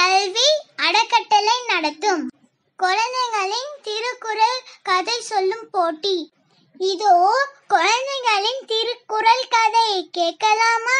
கல்வி அறக்கட்டளை நடத்தும் குழந்தைகளின் திருக்குறள் கதை சொல்லும் போட்டி இதோ குழந்தைகளின் திருக்குறள் கதை கேட்கலாமா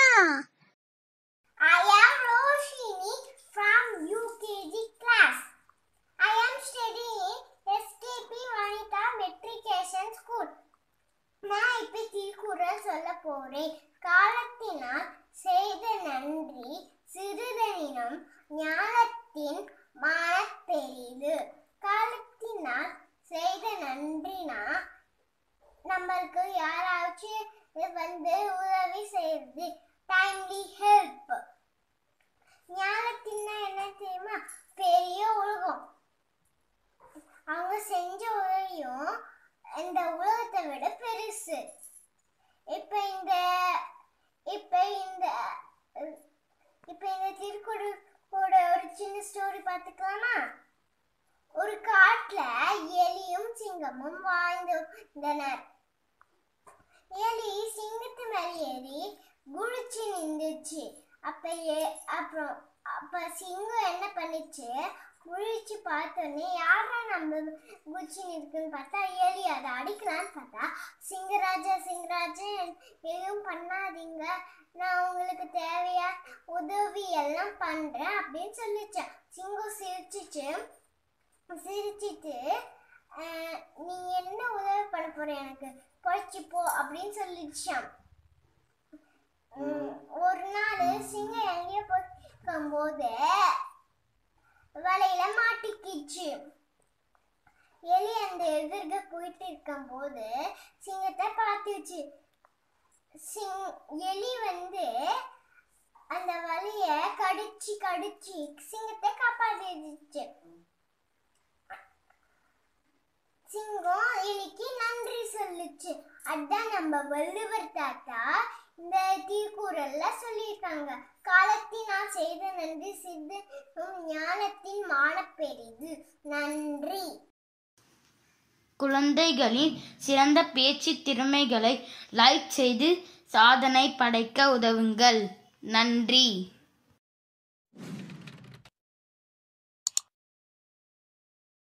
I am Roshini from UKG class. I am studying SKP Vanita Matriculation School. நான் இப்ப திருக்குறள் சொல்ல போறேன் காலத்தினால் செய்த நன்றி சிறிதனினும் ஞானத்தின் மானப்பெரிது காலத்தினால் செய்த நன்றினா நம்மளுக்கு யாராச்சும் வந்து உதவி செய்யறது டைம்லி ஹெல்ப் ஞானத்தின்னா என்ன தெரியுமா பெரிய உலகம் அவங்க செஞ்ச உதவியும் இந்த உலகத்தை விட பெருசு இப்ப இந்த இப்ப இந்த இப்ப இந்த திருக்குறள் கூட ஒரு சின்ன ஸ்டோரி பார்த்துக்கலாமா ஒரு காட்டுல எலியும் சிங்கமும் வாழ்ந்திருந்தனர் எலி சிங்கத்து மேல ஏறி குளிச்சு நின்றுச்சு அப்ப ஏ- அப்புறம் அப்ப சிங்கம் என்ன பண்ணுச்சு குளிச்சு பார்த்தோன்னே யாரா நம்ம குச்சி நிற்குன்னு பார்த்தா எலி அதை அடிக்கலான்னு பார்த்தா சிங்கராஜா சிங்கராஜா எதுவும் பண்ணாதீங்க நான் உங்களுக்கு தேவையா உதவி எல்லாம் பண்றேன் அப்படின்னு சொல்லிச்சேன் சிங்கம் சிரிச்சிச்சு சிரிச்சிட்டு "அஹ், நீ என்ன உதவி பண்ண போற எனக்கு பொழைச்சி போ அப்படின்னு சொல்லிச்சான் உம், ஒரு நாள் சிங்கம் எங்கேயோ போயிருக்கும் போது வலையில மாட்டிக்கிச்சு எலி அந்த எதிர்க போயிட்டு இருக்கும் போது சிங்கத்தை பார்த்துச்சு சிங் எலி வந்து அந்த வலைய கடிச்சு கடிச்சு சிங்கத்தை காப்பாத்திடுச்சு சிங்கம் எலிக்கு நன்றி சொல்லுச்சு அதான் நம்ம வள்ளுவர் தாத்தா இந்த திருக்குறள்ல சொல்லியிருக்காங்க காலத்தினால் செய்த நன்றி சித்து ஞானத்தின் மானப்பெரிது நன்றி குழந்தைகளின் சிறந்த பேச்சு திறமைகளை லைக் செய்து சாதனை படைக்க உதவுங்கள் நன்றி